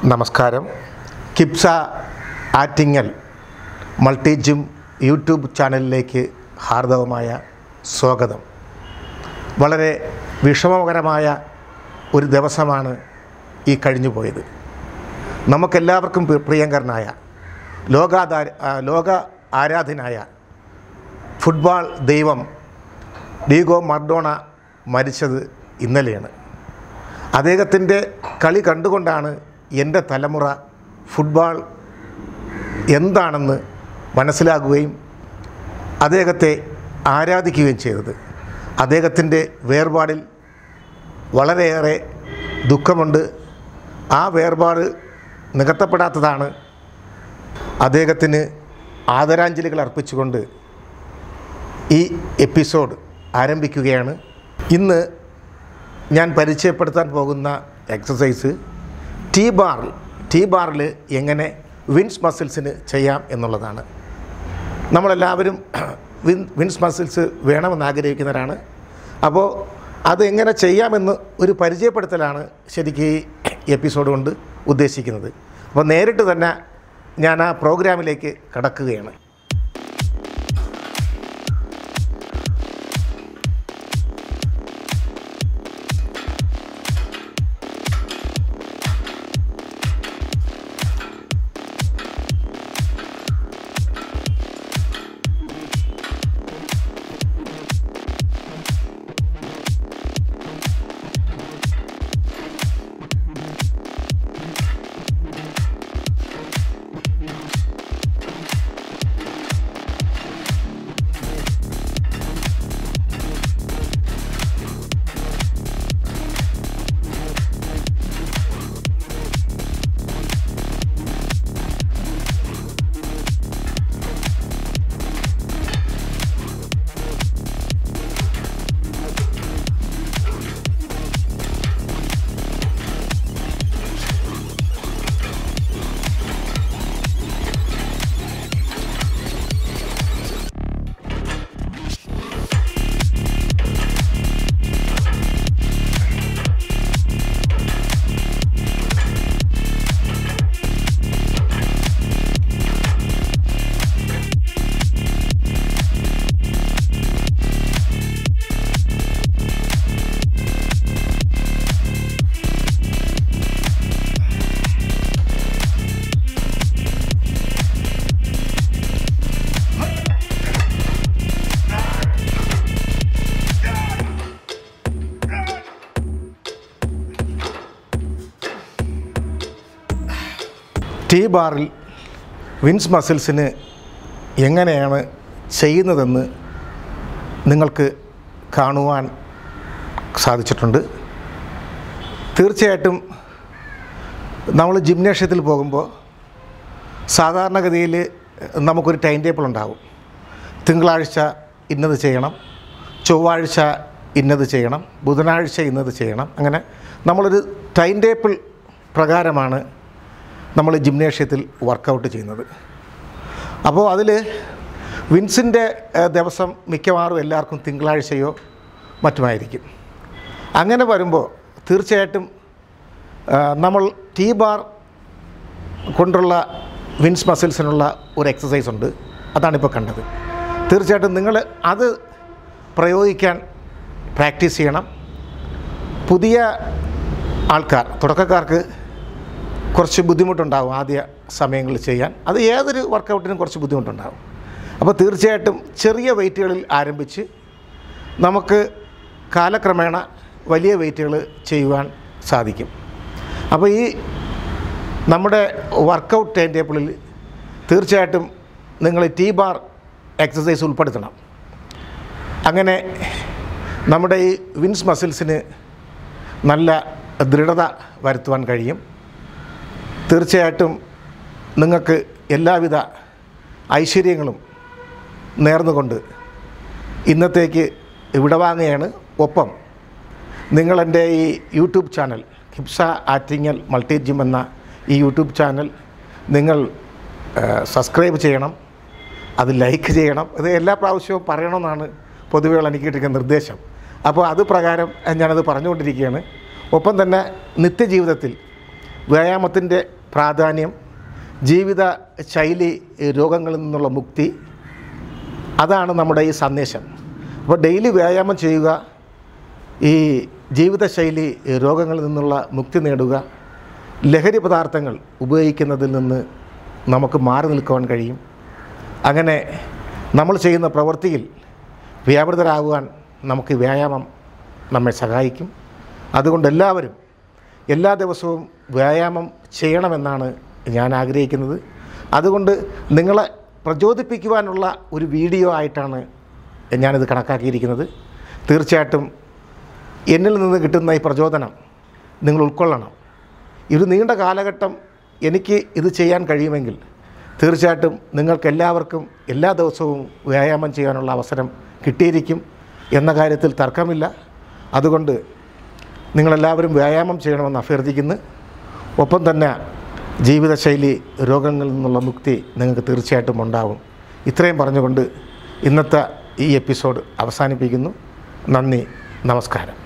നമസ്കാരം കിപ്സ Attingal multi gym YouTube ചാനലിലേക്ക് ഹാർദവമായ സ്വാഗതം വളരെ വിഷമകരമായ ഒരു ദിവസമാണ് ഈ കഴിഞ്ഞു പോയത് നമുക്കെല്ലാവർക്കും പ്രി- പ്രിയങ്കരനായ ലോകാധാ ആ, ലോക ആരാധനായ ഫുട്ബോൾ ദൈവം ഡീഗോ മർഡോണ മരിച്ചത് ഇന്നലെയാണ് അദ്ദേഹത്തിൻ്റെ കളി കണ്ടുകൊണ്ടാണ് എൻ്റെ തലമുറ ഫുട്ബോൾ എന്താണെന്ന് മനസ്സിലാക്കുകയും അദ്ദേഹത്തെ ആരാധിക്കുകയും ചെയ്തത് അദ്ദേഹത്തിൻ്റെ വേർപാടിൽ വളരെയേറെ ദുഃഖമുണ്ട് ആ വേർപാട് നികത്തപ്പെടാത്തതാണ് അദ്ദേഹത്തിന് ആദരാഞ്ജലികൾ അർപ്പിച്ചുകൊണ്ട് ഈ എപ്പിസോഡ് ആരംഭിക്കുകയാണ് ഇന്ന് ഞാൻ പരിചയപ്പെടുത്താൻ പോകുന്ന എക്സസൈസ് ടീ ബാറിൽ ടീ ബാറിൽ എങ്ങനെ വിൻസ് മസിൽസിന് ചെയ്യാം എന്നുള്ളതാണ് നമ്മളെല്ലാവരും വിൻ വിൻസ് മസിൽസ് വേണമെന്ന് ആഗ്രഹിക്കുന്നവരാണ് അപ്പോൾ അത് എങ്ങനെ ചെയ്യാമെന്ന് ഒരു പരിചയപ്പെടുത്തലാണ് ശരിക്കും ഈ എപ്പിസോഡ് കൊണ്ട് ഉദ്ദേശിക്കുന്നത് അപ്പോൾ നേരിട്ട് തന്നെ ഞാൻ ആ പ്രോഗ്രാമിലേക്ക് കടക്കുകയാണ് ടീ ബാറിൽ വിൻസ് മസിൽസിന് എങ്ങനെയാണ് ചെയ്യുന്നതെന്ന് നിങ്ങൾക്ക് കാണുവാൻ സാധിച്ചിട്ടുണ്ട് തീർച്ചയായിട്ടും നമ്മൾ ജിംനേഷ്യത്തിൽ പോകുമ്പോൾ സാധാരണഗതിയിൽ നമുക്കൊരു ടൈം ടേബിൾ ഉണ്ടാകും തിങ്കളാഴ്ച ഇന്നത് ചെയ്യണം ചൊവ്വാഴ്ച ഇന്നത് ചെയ്യണം ബുധനാഴ്ച ഇന്നത് ചെയ്യണം അങ്ങനെ നമ്മളൊരു ടൈം ടേബിൾ പ്രകാരമാണ് നമ്മൾ ജിംനേഷ്യത്തിൽ വർക്കൗട്ട് ചെയ്യുന്നത് അപ്പോൾ അതിൽ വിൻസിൻ്റെ ഏഹ്, ദിവസം മിക്കവാറും എല്ലാവർക്കും തിങ്കളാഴ്ചയോ മറ്റുമായിരിക്കും അങ്ങനെ വരുമ്പോൾ തീർച്ചയായിട്ടും ആ, നമ്മൾ ടീ ബാർ കൊണ്ടുള്ള വിൻസ് മസിൽസിനുള്ള ഒരു എക്സസൈസ് ഉണ്ട് അതാണിപ്പോൾ കണ്ടത് തീർച്ചയായിട്ടും നിങ്ങൾ അത് പ്രയോഗിക്കാൻ പ്രാക്ടീസ് ചെയ്യണം പുതിയ ആൾക്കാർ തുടക്കക്കാർക്ക് കുറച്ച് ബുദ്ധിമുട്ടുണ്ടാകും ആദ്യ സമയങ്ങളിൽ ചെയ്യാൻ അത് ഏതൊരു വർക്കൗട്ടിനും കുറച്ച് ബുദ്ധിമുട്ടുണ്ടാകും അപ്പോൾ തീർച്ചയായിട്ടും ചെറിയ വെയിറ്റുകളിൽ ആരംഭിച്ച് നമുക്ക് കാലക്രമേണ വലിയ വെയിറ്റുകൾ ചെയ്യുവാൻ സാധിക്കും അപ്പോൾ ഈ നമ്മുടെ വർക്കൗട്ട് ടൈം ടേബിളിൽ തീർച്ചയായിട്ടും നിങ്ങൾ ടീ ബാർ എക്സസൈസ് ഉൾപ്പെടുത്തണം അങ്ങനെ നമ്മുടെ ഈ വിൻസ് മസിൽസിന് നല്ല ദൃഢത വരുത്തുവാൻ കഴിയും തീർച്ചയായിട്ടും നിങ്ങൾക്ക് എല്ലാവിധ ഐശ്വര്യങ്ങളും നേർന്നുകൊണ്ട് ഇന്നത്തേക്ക് വിടവാങ്ങുകയാണ് ഒപ്പം നിങ്ങളെൻ്റെ ഈ യൂട്യൂബ് ചാനൽ ഹിപ്സ ആറ്റിങ്ങൽ മൾട്ടി ജിം എന്ന ഈ യൂട്യൂബ് ചാനൽ നിങ്ങൾ സബ്സ്ക്രൈബ് ചെയ്യണം അത് ലൈക്ക് ചെയ്യണം ഇത് എല്ലാ പ്രാവശ്യവും പറയണമെന്നാണ് പൊതുവെയുള്ള എനിക്ക് കിട്ടിയ നിർദ്ദേശം അപ്പോൾ അത് പ്രകാരം ഞാനത് പറഞ്ഞുകൊണ്ടിരിക്കുകയാണ് ഒപ്പം തന്നെ നിത്യജീവിതത്തിൽ വ്യായാമത്തിൻ്റെ പ്രാധാന്യം ജീവിത ശൈലി രോഗങ്ങളിൽ നിന്നുള്ള മുക്തി അതാണ് നമ്മുടെ ഈ സന്ദേശം അപ്പോൾ ഡെയിലി വ്യായാമം ചെയ്യുക ഈ ജീവിതശൈലി രോഗങ്ങളിൽ നിന്നുള്ള മുക്തി നേടുക ലഹരി പദാർത്ഥങ്ങൾ ഉപയോഗിക്കുന്നതിൽ നിന്ന് നമുക്ക് മാറി നിൽക്കുവാൻ കഴിയും അങ്ങനെ നമ്മൾ ചെയ്യുന്ന പ്രവൃത്തിയിൽ വ്യാപൃതരാകുവാൻ നമുക്ക് ഈ വ്യായാമം നമ്മെ സഹായിക്കും അതുകൊണ്ട് എല്ലാവരും എല്ലാ ദിവസവും വ്യായാമം ചെയ്യണമെന്നാണ് ഞാൻ ആഗ്രഹിക്കുന്നത് അതുകൊണ്ട് നിങ്ങളെ പ്രചോദിപ്പിക്കുവാനുള്ള ഒരു വീഡിയോ ആയിട്ടാണ് ഞാനിത് കണക്കാക്കിയിരിക്കുന്നത് തീർച്ചയായിട്ടും എന്നിൽ നിന്ന് കിട്ടുന്ന ഈ പ്രചോദനം നിങ്ങൾ ഉൾക്കൊള്ളണം ഒരു നീണ്ട കാലഘട്ടം എനിക്ക് ഇത് ചെയ്യാൻ കഴിയുമെങ്കിൽ തീർച്ചയായിട്ടും നിങ്ങൾക്കെല്ലാവർക്കും എല്ലാ ദിവസവും വ്യായാമം ചെയ്യാനുള്ള അവസരം കിട്ടിയിരിക്കും എന്ന കാര്യത്തിൽ തർക്കമില്ല അതുകൊണ്ട് നിങ്ങളെല്ലാവരും വ്യായാമം ചെയ്യണമെന്ന് അഭ്യർത്ഥിക്കുന്നു ഒപ്പം തന്നെ ജീവിതശൈലി രോഗങ്ങളിൽ നിന്നുള്ള മുക്തി നിങ്ങൾക്ക് തീർച്ചയായിട്ടും ഉണ്ടാവും ഇത്രയും പറഞ്ഞുകൊണ്ട് ഇന്നത്തെ ഈ എപ്പിസോഡ് അവസാനിപ്പിക്കുന്നു നന്ദി നമസ്കാരം